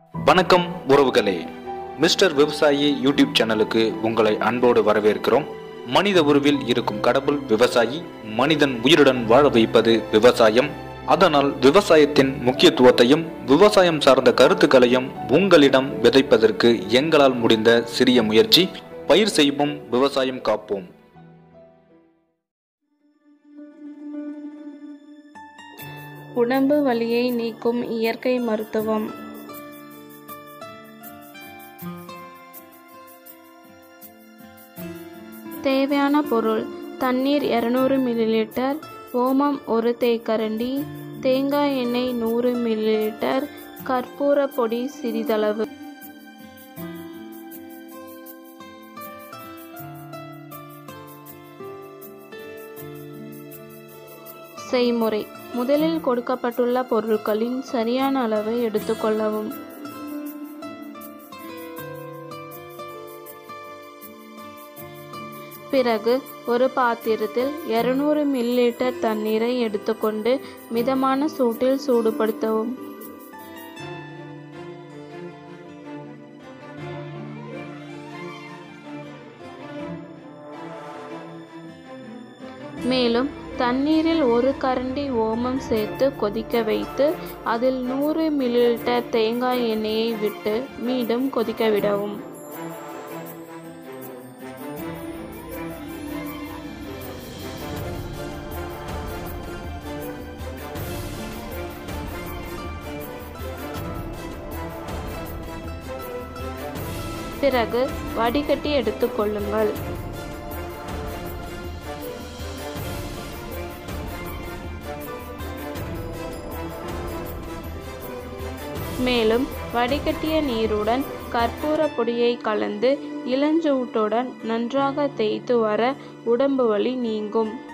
வணக்கம் உறவுகளே மிஸ்டர் விவசாயி யூடியூப் சேனலுக்கு உங்களை அன்போடு வரவேற்கிறோம் மனித உருவில் இருக்கும் கடவுள் விவசாயி மனிதன் உயிருடன் வாழ வைப்பது விவசாயம் அதனால் விவசாயத்தின் முக்கியத்துவத்தையும் விவசாயம் சார்ந்த கருத்துக்களையும் உங்களிடம் விதைப்பதற்கு எங்களால் முடிந்த சிறிய முயற்சி பயிர் செய்வோம் விவசாயம் காப்போம் உடம்பு வலியை நீக்கும் இயற்கை மருத்துவம் தேவையான பொருள் தண்ணீர் இரநூறு மில்லிலிட்டர் ஓமம் ஒரு தேக்கரண்டி தேங்காய் எண்ணெய் நூறு மில்லிலிட்டர் கற்பூர பொடி சிறிதளவு செய்முறை முதலில் கொடுக்கப்பட்டுள்ள பொருட்களின் சரியான அளவை எடுத்துக்கொள்ளவும் பிறகு ஒரு பாத்திரத்தில் 200 மில்லிலிட்டர் தண்ணீரை எடுத்துக்கொண்டு மிதமான சூட்டில் சூடுபடுத்தவும் மேலும் தண்ணீரில் ஒரு கரண்டி ஓமம் சேர்த்து கொதிக்க வைத்து அதில் நூறு மில்லிலிட்டர் தேங்காய் எண்ணெயை விட்டு மீண்டும் கொதிக்க விடவும் பிறகு வடிகட்டி எடுத்துக்கொள்ளுங்கள் மேலும் வடிகட்டிய நீருடன் கற்பூர பொடியை கலந்து இளஞ்சூட்டுடன் நன்றாக தேய்த்து வர உடம்பு வலி நீங்கும்